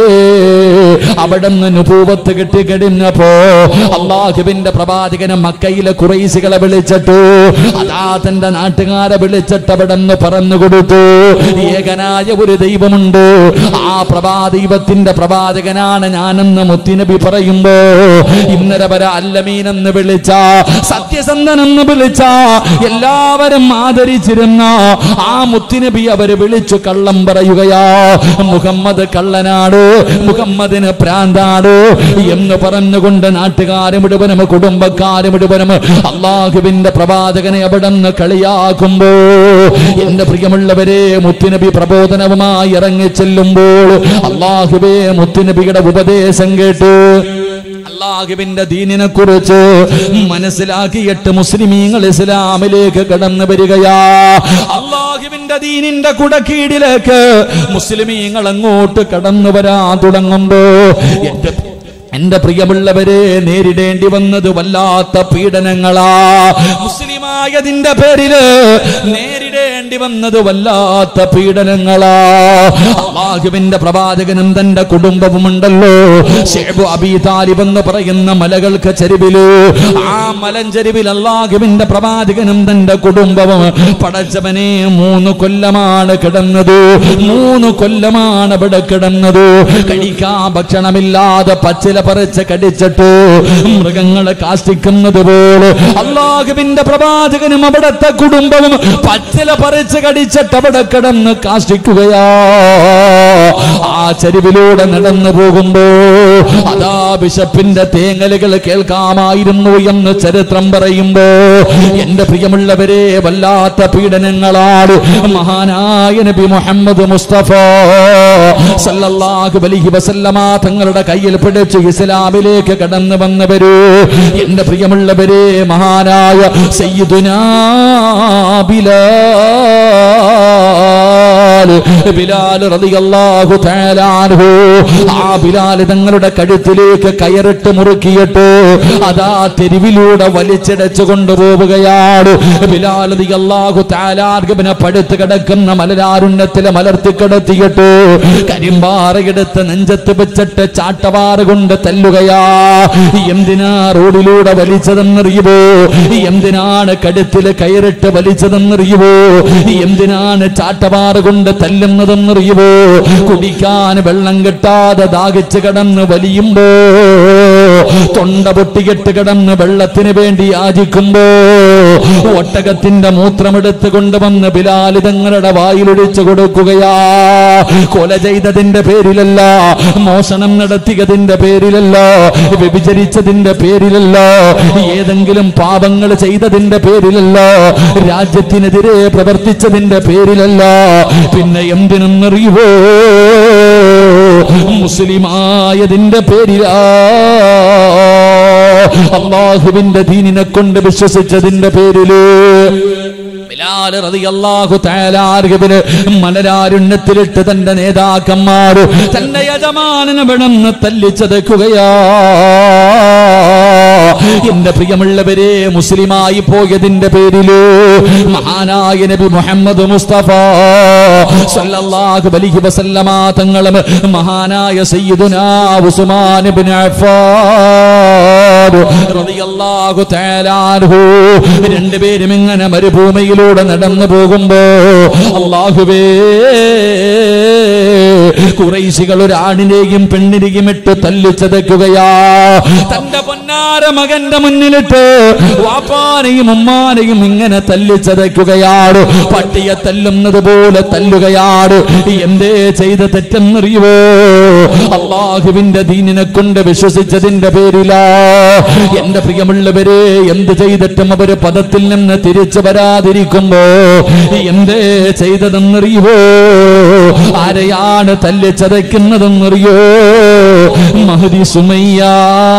അവിടെ നിന്ന് നുപൂവത്ത് കെട്ടിക്കഴിഞ്ഞപ്പോ അള്ളാഹുവിന്റെ പ്രവാചകനെ മക്കയിലെ കുറൈശികളെ വിളിച്ചിട്ടു അതാ തന്റെ നാട്ടുകാരെ വിളിച്ചിട്ട് അവിടെ നിന്ന് പറഞ്ഞു കൊടുത്തു ഏകനായ ഒരു ദൈവമുണ്ട് ആ പ്രഭാദൈവത്തിന്റെ പ്രവാചകനാണ് ഞാനെന്ന് മുത്തിനബി പറയുമ്പോ ഇന്നലെ വരെ അല്ലമീനെന്ന് വിളിച്ച സത്യസന്ധനെന്ന് വിളിച്ച എല്ലാവരും ആദരിച്ചിരുന്ന ആ മുത്തിനബി അവര് വിളിച്ചു കള്ളം പറയുകയാ മുഹമ്മദ് കള്ളനാണ് മുഹമ്മദിന് പ്രാന്താണ് എന്ന് പറഞ്ഞുകൊണ്ട് നാട്ടുകാരും മുഴുവനും കുടുംബക്കാരും മുഴുവനും അള്ളാഹുവിന്റെ പ്രവാചകനെ അവിടെ നിന്ന് കളിയാക്കുമ്പോ എന്റെ പ്രിയമുള്ളവരെ മുത്തുനബി പ്രബോധനവുമായി ഇറങ്ങി ചെല്ലുമ്പോൾ അള്ളാഹുബേ മുത്തുനബിയുടെ ഉപദേശം കേട്ടു അള്ളാഹുവിന്റെ ദീനിനെ കുറിച്ച് മനസ്സിലാക്കിയിട്ട് മുസ്ലിമീങ്ങൾ ഇസ്ലാമിലേക്ക് കടന്നു വരികയാ അള്ളാഹുവിന്റെ ദീനിന്റെ കുടക്കീടിലേക്ക് മുസ്ലിമീങ്ങൾ അങ്ങോട്ട് കടന്നു വരാൻ തുടങ്ങുമ്പോ എന്റെ എന്റെ പ്രിയമുള്ളവരെ നേരിടേണ്ടി വന്നത് വല്ലാത്ത പീഡനങ്ങളാ മുസ്ലിമായതിന്റെ പേരില് നേരിടേണ്ടി വന്നത് വല്ലാത്ത പീഡനങ്ങളാ അള്ളാഹുവിന്റെ പ്രവാചകനും തന്റെ കുടുംബവും ഉണ്ടല്ലോ ഷേബു അബി താലിബ് എന്ന് പറയുന്ന മലകൾക്ക് ചെരുവില് ആ മലഞ്ചെരുവിൽ അള്ളാഹുവിന്റെ പ്രവാചകനും തന്റെ കുടുംബവും പടച്ചവനെ മൂന്ന് കൊല്ലമാണ് കിടന്നത് മൂന്ന് കൊല്ലമാണ് ഇവിടെ കിടന്നത് കഴിക്കാൻ ഭക്ഷണമില്ലാതെ പച്ചില പറിച്ച് കടിച്ചിട്ട് മൃഗങ്ങളെ കാഷ്ടിക്കുന്നത് പോലെ അള്ളാഹുവിന്റെ പ്രവാചകനും അവിടുത്തെ കുടുംബവും പച്ചില പറി പറിച്ച് കടിച്ചിട്ട് അവിടെ കിടന്ന് കാഷ്ടിക്കുകയാ ആ ചരിവിലൂടെ നടന്നു പോകുമ്പോ അതാ ബിഷപ്പിന്റെ തേങ്ങലുകൾ കേൾക്കാമായിരുന്നു എന്ന് ചരിത്രം പറയുമ്പോ എന്റെ പ്രിയമുള്ളവരെ വല്ലാത്ത പീഡനങ്ങളാണ് മഹാനായ നബി മുഹമ്മദ് മുസ്തഫ സല്ലല്ലാഹു അലൈഹി വസല്ലമ തങ്ങളുടെ കയ്യിൽ പിടിച്ച് ഇസ്ലാമിലേക്ക് കടന്നു വന്നവര് എന്റെ പ്രിയമുള്ളവരെ മഹാനായ സയ്യിദുനാ ബിലാൽ ബിലാൽ റളിയല്ലാഹു തആല അൻഹു ആ ബിലാൽ തങ്ങളുടെ കഴുത്തിലേക്ക് കയറിട്ട് മുറുക്കിയിട്ട് അതാ തെരുവിലൂടെ വലിച്ചിടച്ചു കൊണ്ടുപോവുകയാണ് ബിലാൽ റളിയല്ലാഹു തആല അൻഹുവിനെ പടുത്ത് കിടക്കുന്ന മലരാരുണ്യത്തിലെ മലർത്തി കിടത്തിയിട്ട് കരിമ്പാറയെടുത്ത് നെഞ്ചത്ത് വെച്ചിട്ട് ചാട്ടവാറ് കൊണ്ട് തല്ലുകയാ എന്തിനാ റോഡിലൂടെ വലിച്ചതെന്നറിയുമോ എന്തിനാണ് കഴുത്തില് കയറിട്ട് വലിച്ചതെന്നറിയുമോ എന്തിനാണ് ചാട്ടവാറ് കൊണ്ട് തല്ലുന്നതെന്നറിയുമോ കുടിക്കാൻ വെള്ളം കിട്ടാതെ ദാഹിച്ച് കിടന്ന് വലിയുമ്പോ തൊണ്ട പൊട്ടികെട്ട് കിടന്ന് വെള്ളത്തിന് വേണ്ടി യാചിക്കുമ്പോ ഒട്ടകത്തിന്റെ മൂത്രമെടുത്ത് കൊണ്ടുവന്ന് ബിലാല് തങ്ങളുടെ വായിലൊഴിച്ചു കൊടുക്കുകയാ കൊല ചെയ്തതിന്റെ പേരിലല്ല മോഷണം നടത്തിയതിന്റെ പേരിലല്ല വ്യഭിചരിച്ചതിന്റെ പേരിലല്ല ഏതെങ്കിലും പാപങ്ങൾ ചെയ്തതിന്റെ പേരിലല്ല രാജ്യത്തിനെതിരെ പ്രവർത്തിച്ചതിന്റെ പേരിലല്ല പിന്നെ എന്തിനെന്നറിയുവോ മുസ്ലിമായതിന്റെ പേരിലാ അള്ളാഹുവിന്റെ ദീനിനെ കൊണ്ട് വിശ്വസിച്ചതിന്റെ പേരില് ബിലാല് റളിയല്ലാഹു തആല അൻഹുവിന് മലരാരുണ്യത്തിലിട്ട് തന്റെ നേതാക്കന്മാർ തന്റെ യജമാനനെ വിടന്ന് തല്ലിച്ചതക്കുകയാ എന്റെ പ്രിയമുള്ളവരെ മുസ്ലിമായി പോയതിന്റെ പേരില് മഹാനായ നബി മുഹമ്മദ് മുസ്തഫ സല്ലല്ലാഹു അലൈഹി വസല്ലമ തങ്ങളും മഹാനായ സയ്യിദുനാ ഉസ്മാൻ ഇബ്നു അഫ്ഫാൻ റളിയല്ലാഹു തആല അൻഹു രണ്ടുപേരും ഇങ്ങനെ മരുഭൂമിയിലൂടെ നടന്നു പോകുമ്പോ അള്ളാഹുവേ കുറൈശികൾ ഒരു ആണിനെയും പെണ്ണിനെയും ഇട്ട് തല്ലിച്ചതയ്ക്കുകയാ തന്റെ പൊന്നാര മകന്റെ മുന്നിലിട്ട് വാപ്പാനെയും ഉമ്മാനെയും ഇങ്ങനെ തല്ലിച്ചതയ്ക്കുകയാണ് പട്ടിയെ തല്ലുന്നത് പോലെ തല്ലുകയാണ് എന്തേ ചെയ്ത തെറ്റെന്നറിയുവോ അള്ളാഹുവിന്റെ ദീനിനെ കൊണ്ട് വിശ്വസിച്ചതിന്റെ പേരിലാ എന്റെ പ്രിയമുള്ളവരെ എന്ത് ചെയ്തിട്ടും അവര് പദത്തിൽ നിന്ന് തിരിച്ചു വരാതിരിക്കുമ്പോ എന്തേ ചെയ്തതെന്നറിയുവോ ആരെയാണ് തല്ലിച്ചതയ്ക്കുന്നതെന്നറിയോ മഹദി സുമയ്യാ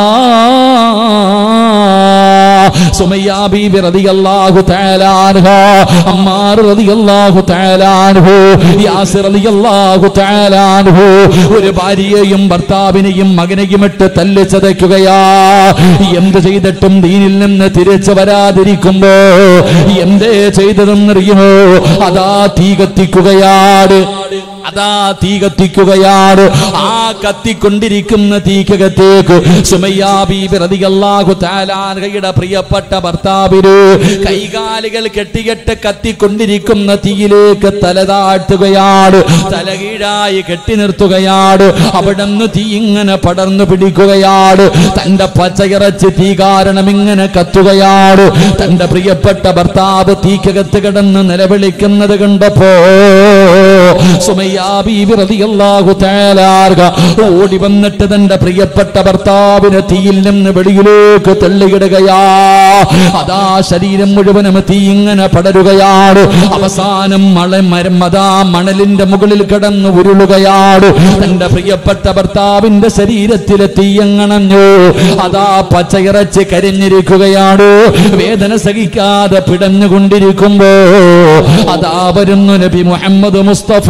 സുമയ്യ ബീബി റളിയല്ലാഹു തആല അൻഹ അമ്മാർ റളിയല്ലാഹു തആല അൻഹു യാസിർ റളിയല്ലാഹു തആല അൻഹു ഒരു ഭാര്യയെയും ഭർത്താവിനെയും മകനെയും ഇട്ട് തല്ല് ചതയ്ക്കുകയാ എന്ത് ചെയ്തിട്ടും ദീനിൽ നിന്ന് തിരിച്ചു വരാതിരിക്കുമ്പോ എന്തേ ചെയ്തതെന്നറിയുമോ അതാ തീ കത്തിക്കുകയാണ് അതാ തീ കത്തിക്കുകയാണ് ആ കത്തിക്കൊണ്ടിരിക്കുന്ന തീക്കകത്തേക്ക് സുമയ്യാ ബീബി റളിയല്ലാഹു തആല അൻഹയുടെ പ്രിയപ്പെട്ട ഭർത്താവിന് കൈകാലുകൾ കെട്ടികെട്ട് കത്തിക്കൊണ്ടിരിക്കുന്ന തീയിലേക്ക് തല താഴ്ത്തുകയാണ് തലകീഴായി കെട്ടി നിർത്തുകയാണ് അവിടെ നിന്ന് തീ ഇങ്ങനെ പടർന്നു പിടിക്കുകയാണ് തന്റെ പച്ചയിറച്ചി തീ കാരണം ഇങ്ങനെ കത്തുകയാണ് തന്റെ പ്രിയപ്പെട്ട ഭർത്താവ് തീക്കകത്ത് കിടന്ന് നിലവിളിക്കുന്നത് കണ്ടപ്പോ സുമയ്യാ ബീബി റളിയല്ലാഹു തആല അൻഹ ഓടി വന്നിട്ട് തന്റെ പ്രിയപ്പെട്ട ഭർത്താവിനെ തീയിൽ നിന്ന് വെളിയിലേക്ക് തള്ളിയിടുകയാ അതാ ശരീരം മുഴുവനും തീ ഇങ്ങനെ പടരുകയാണ് അവസാനം മഴ മരം അതാ മണലിന്റെ മുകളിൽ കിടന്ന് ഉരുളുകയാണ് തന്റെ പ്രിയപ്പെട്ട ഭർത്താവിന്റെ ശരീരത്തിലെ തീയങ്ങണഞ്ഞു അതാ പച്ചയിറച്ചി കരിഞ്ഞിരിക്കുകയാണ് വേദന സഹിക്കാതെ പിടഞ്ഞുകൊണ്ടിരിക്കുമ്പോ അതാ വരുന്നു നബി മുഹമ്മദ് മുസ്തഫ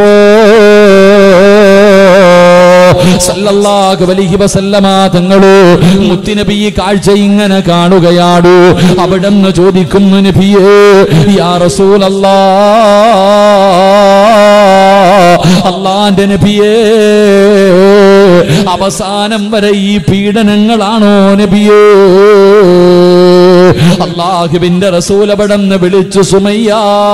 സല്ലല്ലാഹു അലൈഹി വസല്ലമ തങ്ങള് മുത്തുനബി ഈ കാഴ്ച ഇങ്ങനെ കാണുകയാണ് അവിടെന്ന് ചോദിക്കുന്നു നബിയേ യാ റസൂലല്ലാ അള്ളാന്റെ നബിയേ അവസാനം വരെ ഈ പീഡനങ്ങളാണോ നബിയേ അള്ളാഹുവിന്റെ റസൂലപടന്ന് വിളിച്ചു സുമയ്യ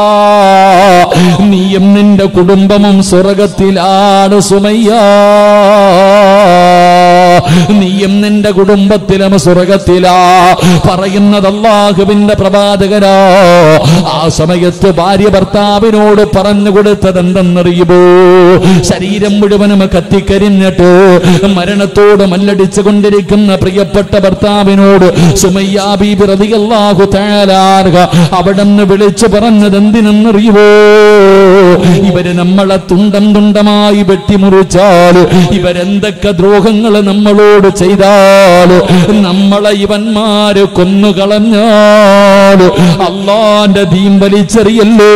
നീയും നിന്റെ കുടുംബമും സ്വർഗത്തിലാണ് സുമയ്യ നീയും നിന്റെ കുടുംബത്തിലും സ്വർഗത്തിലാ പറയുന്നത് അള്ളാഹുവിന്റെ പ്രവാചകരാ ആ സമയത്ത് ഭാര്യ ഭർത്താവിനോട് പറഞ്ഞു കൊടുത്തത് എന്തെന്നറിയുമോ ശരീരം മുഴുവനും കത്തിക്കരിഞ്ഞിട്ട് മരണത്തോട് മല്ലടിച്ചു കൊണ്ടിരിക്കുന്ന പ്രിയപ്പെട്ട ഭർത്താവിനോട് സുമയ്യാ ബീബി റളിയല്ലാഹു തആലാർഹ അവിടെന്ന് വിളിച്ചു പറഞ്ഞത് എന്തിനെന്നറിയുമോ ഇവര് നമ്മളെ തുണ്ടം തുണ്ടമായി വെട്ടിമുറിച്ചാൽ ഇവരെന്തൊക്കെ ദ്രോഹങ്ങൾ നമ്മളോട് ചെയ്താൽ നമ്മളെ ഇവന്മാര് കൊന്നുകളഞ്ഞാൽ അള്ളാന്റെ ദീൻ വലിച്ചെറിയല്ലേ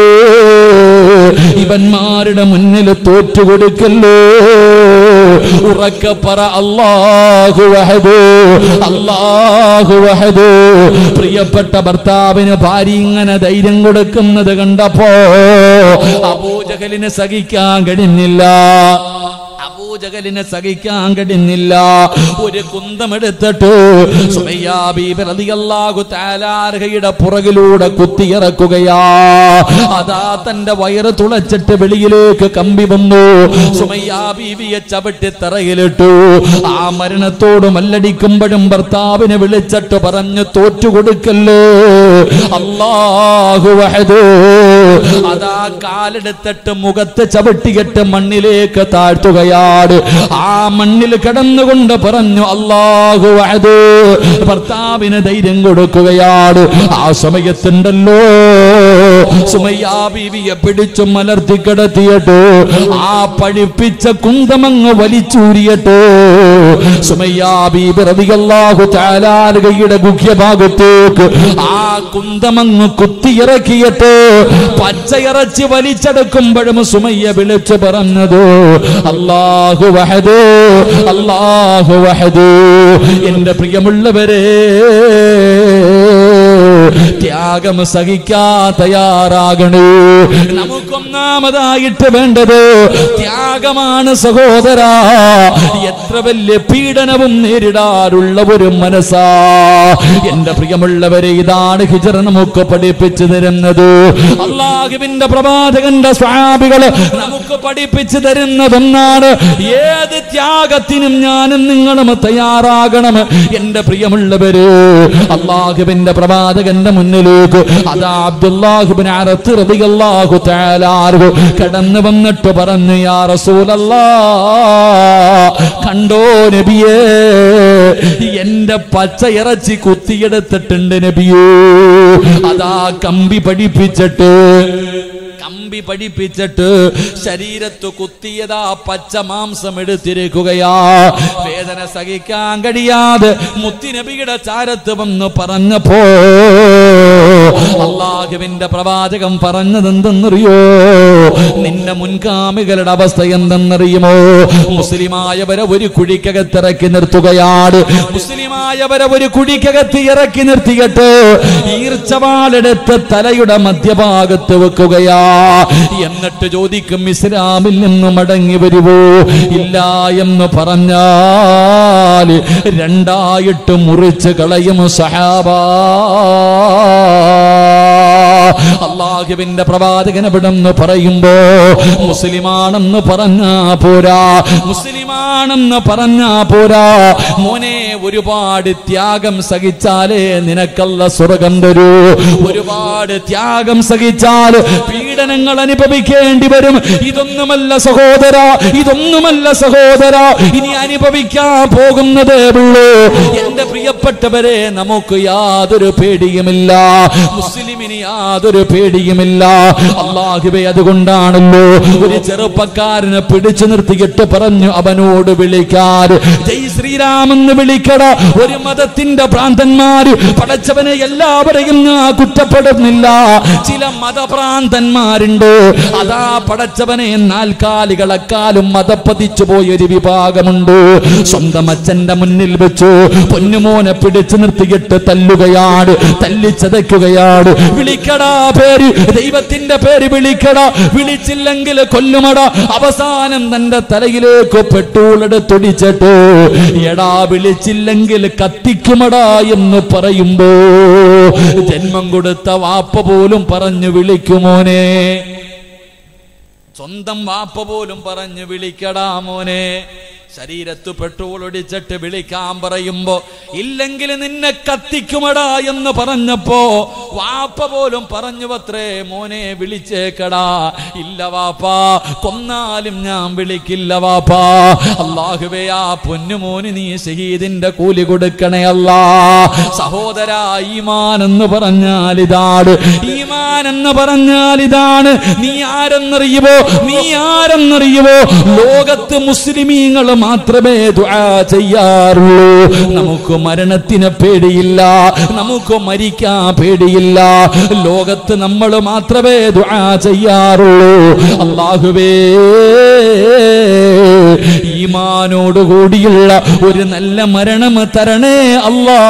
ഇവന്മാരുടെ മുന്നിൽ തോറ്റുകൊടുക്കല്ലേ ഉറക്കെ പറ അല്ലാഹു വഹദു അല്ലാഹു വഹദു പ്രിയപ്പെട്ട ഭർത്താവിന് ഭാര്യ ഇങ്ങനെ ധൈര്യം കൊടുക്കുന്നത് കണ്ടപ്പോ അബൂജഹലിന് സഹിക്കാൻ കഴിഞ്ഞില്ല അബൂജഹലിനെ സഹിക്കാൻ കഴിഞ്ഞില്ല ഒരു കുന്തമെടുത്തിട്ട് സുമയ്യാ ബീബി റളിയല്ലാഹു തആലാർഹയുടെ പുറകിലൂടെ കുത്തിയിറക്കുകയാ അതാ തന്റെ വയറ് തുളച്ചിട്ട് വെളിയിലേക്ക് കമ്പി വന്നു സുമയ്യാ ബീവിയെ ചവിട്ടി തറയിലിട്ടു ആ മരണത്തോട് മല്ലടിക്കുമ്പോഴും ഭർത്താവിനെ വിളിച്ചിട്ട് പറഞ്ഞു തോറ്റു കൊടുക്കല്ലേ അല്ലാഹു വഹദു അതാ കാലെടുത്തിട്ട് മുഖത്ത് ചവിട്ടിയിട്ട് മണ്ണിലേക്ക് താഴ്ത്തുകയാണ് ആ മണ്ണിൽ കിടന്നുകൊണ്ട് പറഞ്ഞു അല്ലാഹു വഹദു ഭർത്താവിന് ധൈര്യം കൊടുക്കുകയാണ് ആ സമയത്തുണ്ടല്ലോ സുമയ്യാ ബീവിയെ പിടിച്ചു മലർത്തി കിടത്തിയിട്ട് ആ പഴിപ്പിച്ച കുന്തമങ്ങ് വലിച്ചൂരിയിട്ട് സുമയ്യാ ബീബി റളിയല്ലാഹു തആലായുടെ ഗുഹ്യഭാഗത്തേക്ക് ആ കുന്തമങ്ങ് കുത്തിയിറക്കിയിട്ട് പച്ചയിറച്ചി വലിച്ചെടുക്കുമ്പോഴും സുമയ്യ വിളിച്ചു പറഞ്ഞത് അല്ലാഹു വഹദു അല്ലാഹു വഹദു എന്റെ പ്രിയമുള്ളവരെ ത്യാഗം സഹിക്കാ തയ്യാറാകണേ നമുക്കൊന്നാമതായിട്ട് വേണ്ടത് ത്യാഗമാണ് സഹോദര എത്ര വലിയ പീഡനവും നേരിടാറുള്ള ഒരു മനസ്സാ എന്റെ പ്രിയമുള്ളവരെ ഇതാണ് ഹിജറ നമുക്ക് പഠിപ്പിച്ചു തരുന്നത് അള്ളാഹുവിന്റെ പ്രവാചകന്റെ സ്വാഭികള് നമുക്ക് പഠിപ്പിച്ചു തരുന്നതെന്നാണ് ഏത് ത്യാഗത്തിനും ഞാനും നിങ്ങളും തയ്യാറാകണം എന്റെ പ്രിയമുള്ളവര് അള്ളാഹുവിന്റെ പ്രവാചകന്റെ മുന്നിലേക്ക് അതാ അബ്ദുല്ലാഹുബിൻ അറത്ത് റളിയല്ലാഹു തആല അൻഹു കടന്നു വന്നിട്ട് പറഞ്ഞു യാ റസൂലല്ലാ കണ്ടോ നബിയേ എന്റെ പച്ച ഇറച്ചി കുത്തിയെടുത്തിട്ടുണ്ട് നബിയേ അതാ കമ്പി പഠിപ്പിച്ചിട്ട് കമ്പി പഠിപ്പിച്ചിട്ട് ശരീരത്ത് കുത്തിയതാ പച്ച മാംസം എടുത്തിരിക്കുകയാ വേദന സഹിക്കാൻ കഴിയാതെ മുത്തിനബിയുടെ ചാരത്ത് വന്ന് പറഞ്ഞപ്പോ അള്ളാഹുവിന്റെ പ്രവാചകം പറഞ്ഞത് എന്തെന്നറിയോ നിന്റെ മുൻഗാമികളുടെ അവസ്ഥ എന്തെന്നറിയുമോ മുസ്ലിമായവരെ ഒരു കുഴിക്കകത്തിറക്കി നിർത്തുകയാണ് മുസ്ലിമായവരെ ഒരു കുഴിക്കകത്ത് ഇറക്കി നിർത്തിയിട്ട് ഈർച്ചവാലെടുത്ത് തലയുടെ മധ്യഭാഗത്ത് വെക്കുകയാ എന്നിട്ട് ചോദിക്കും ഇസ്ലാമിൽ നിന്ന് മടങ്ങി വരുവോ ഇല്ല എന്ന് പറഞ്ഞാൽ രണ്ടായിട്ട് മുറിച്ച് കളയും സഹാബാ അള്ളാഹുവിന്റെ പ്രവാചകൻ എവിടെന്ന് പറയുമ്പോ മുസ്ലിമാണെന്ന് പറഞ്ഞാ പോരാ മുസ്ലിമാണെന്ന് പറഞ്ഞാ പോരാ മോനെ ഒരുപാട് ത്യാഗം സഹിച്ചാലേ നിനക്കല്ല സ്വർഗം തരൂ ഒരുപാട് ത്യാഗം സഹിച്ചാൽ പീഡനങ്ങൾ അനുഭവിക്കേണ്ടി വരും ഇതൊന്നുമല്ല സഹോദര ഇതൊന്നുമല്ല സഹോദര ഇനി അനുഭവിക്കാൻ പോകുന്നതേ ഉള്ളൂ എന്റെ പ്രിയപ്പെട്ടവരെ നമുക്ക് യാതൊരു പേടിയുമില്ല മുസ്ലിമിന് യാതൊരു പേടിയുമില്ല അള്ളാഹുബെ അതുകൊണ്ടാണല്ലോ ഒരു ചെറുപ്പക്കാരനെ പിടിച്ചു നിർത്തിയിട്ട് പറഞ്ഞു അവനോട് വിളിക്കാറ് ജയ് ശ്രീരാമെന്ന് വിളിക്കട ഒരു മതത്തിന്റെ ഭ്രാന്തന്മാര് പടച്ചവനെ എല്ലാവരെയും ഞാൻ കുറ്റപ്പെടുന്നില്ല ചില മതഭ്രാന്തന്മാരുണ്ട് അതാ പടച്ചവനെ നാൽക്കാലികളെക്കാളും മതപ്പതിച്ചു പോയൊരു വിഭാഗമുണ്ട് സ്വന്തം അച്ഛന്റെ മുന്നിൽ വെച്ചു പൊന്നുമോനെ പിടിച്ചു നിർത്തിയിട്ട് തല്ലുകയാണ് തല്ലിച്ചതയ്ക്കുകയാണ് വിളിക്കടാ പേര് ദൈവത്തിന്റെ പേര് വിളിക്കടാ വിളിച്ചില്ലെങ്കിൽ കൊല്ലുമട അവസാനം തന്റെ തലയിലേക്ക് പെട്ടൂളെടുത്തൊടിച്ചിട്ട് എടാ വിളിച്ചില്ലെങ്കിൽ കത്തിക്കുമടാ എന്ന് പറയുമ്പോ ജന്മം കൊടുത്ത വാപ്പ പോലും പറഞ്ഞു വിളിക്കുമോനെ സ്വന്തം വാപ്പ പോലും പറഞ്ഞു വിളിക്കടാ മോനെ ശരീരത്ത് പെട്രോൾ ഒടിച്ചിട്ട് വിളിക്കാൻ പറയുമ്പോ ഇല്ലെങ്കിൽ നിന്നെ കത്തിക്കുമടാ എന്ന് പറഞ്ഞപ്പോ വാപ്പ പോലും പറഞ്ഞു പത്രേ മോനെ വിളിച്ചേക്കടാ ഇല്ല വാപ്പാ കൊന്നാലും ഞാൻ വിളിക്കില്ല വാപ്പാ അള്ളാഹുവേ ആ പൊന്നുമോന് നീ ഷഹീദിന്റെ കൂലി കൊടുക്കണേ അല്ലാ സഹോദര ഈമാൻ എന്ന് പറഞ്ഞാൽ ഇതാണ് ഈമാൻ എന്ന് പറഞ്ഞാൽ ഇതാണ് നീ ആരെന്നറിയുമോ നീ ആരെന്നറിയുമോ ലോകത്ത് മുസ്ലിമീങ്ങൾ മാത്രമേ ദുആ ചെയ്യാറുള്ളൂ നമുക്ക് മരണത്തിന് പേടിയില്ല നമുക്ക് മരിക്കാൻ പേടിയില്ല ലോകത്ത് നമ്മൾ മാത്രമേ ദുആ ചെയ്യാറുള്ളൂ അള്ളാഹുവേ ഈമാനോട് കൂടിയുള്ള ഒരു നല്ല മരണം തരണേ അല്ലാ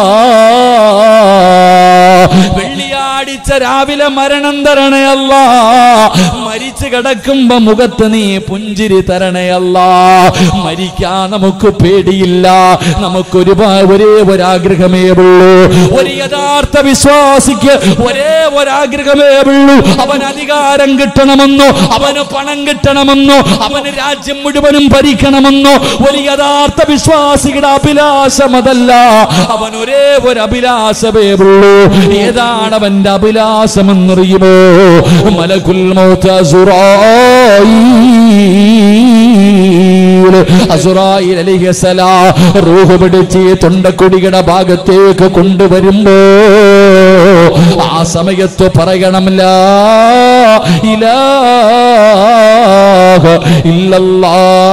വെള്ളിയാഴ്ച രാവിലെ മരണം തരണേ അല്ല മരിച്ചു കിടക്കുമ്പോ മുഖത്ത് നീ പുഞ്ചിരി തരണേ അല്ല മരിക്കാൻ നമുക്ക് പേടിയില്ല നമുക്കൊരു ഒരേ ഒരാഗ്രഹമേ ഉള്ളൂ ഒരു യഥാർത്ഥ വിശ്വാസിക്ക് ഒരേ ഒരാഗ്രഹമേ ഉള്ളൂ അവൻ അധികാരം കിട്ടണമെന്നോ അവന് പണം കിട്ടണമെന്നോ അവന് രാജ്യം മുഴുവനും ഭരിക്കണമെന്നോ ഒരു യഥാർത്ഥ വിശ്വാസിയുടെ അഭിലാഷം അതല്ല അവൻ ഒരേ ഒരു അഭിലാഷമേ ഉള്ളൂ ഏതാണ് അവന്റെ അഭിലാഷം എന്നറിയുമോ മലകുൽ മൗത്ത് അസുറായീൽ അസുറായിൽ അലിഹസലാ റൂഹ് പിടിച്ച് തൊണ്ടക്കൊടിയുടെ ഭാഗത്തേക്ക് കൊണ്ടുവരുമ്പോ ആ സമയത്ത് പറയണം ലാ ഇലാഹ ഇല്ലല്ലാ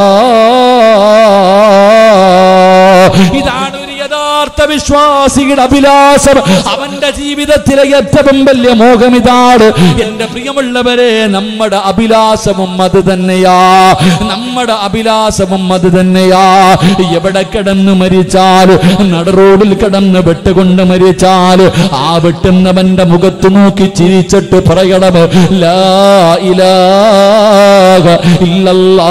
ഇതാണ് ഒരു യഥാർത്ഥ വിശ്വാസിയുടെ അഭിലാഷം അവന്റെ ജീവിതത്തിലെ ഏറ്റവും വലിയ മോഹം ഇതാണ് എന്റെ പ്രിയമുള്ളവരെ നമ്മുടെ അഭിലാഷവും അത് തന്നെയാ നമ്മുടെ അഭിലാഷവും അത് തന്നെയാ എവിടെ കിടന്ന് മരിച്ചാൽ നടറോഡിൽ കിടന്ന് വെട്ടുകൊണ്ട് മരിച്ചാൽ ആ വെട്ടുന്നവന്റെ മുഖത്ത് നോക്കി ചിരിച്ചിട്ട് പറയണം ലാ ഇലാഹ ഇല്ലല്ലാ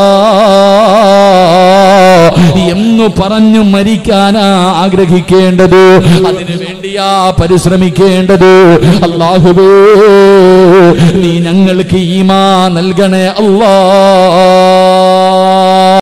എന്ന് പറഞ്ഞു മരിക്കാനാ ആഗ്രഹിക്കേണ്ടത് അതിനു വേണ്ടിയാ പരിശ്രമിക്കേണ്ടത് അള്ളാഹുവേ നീ ഞങ്ങൾക്ക് ഈമാ നൽകണേ അല്ലാ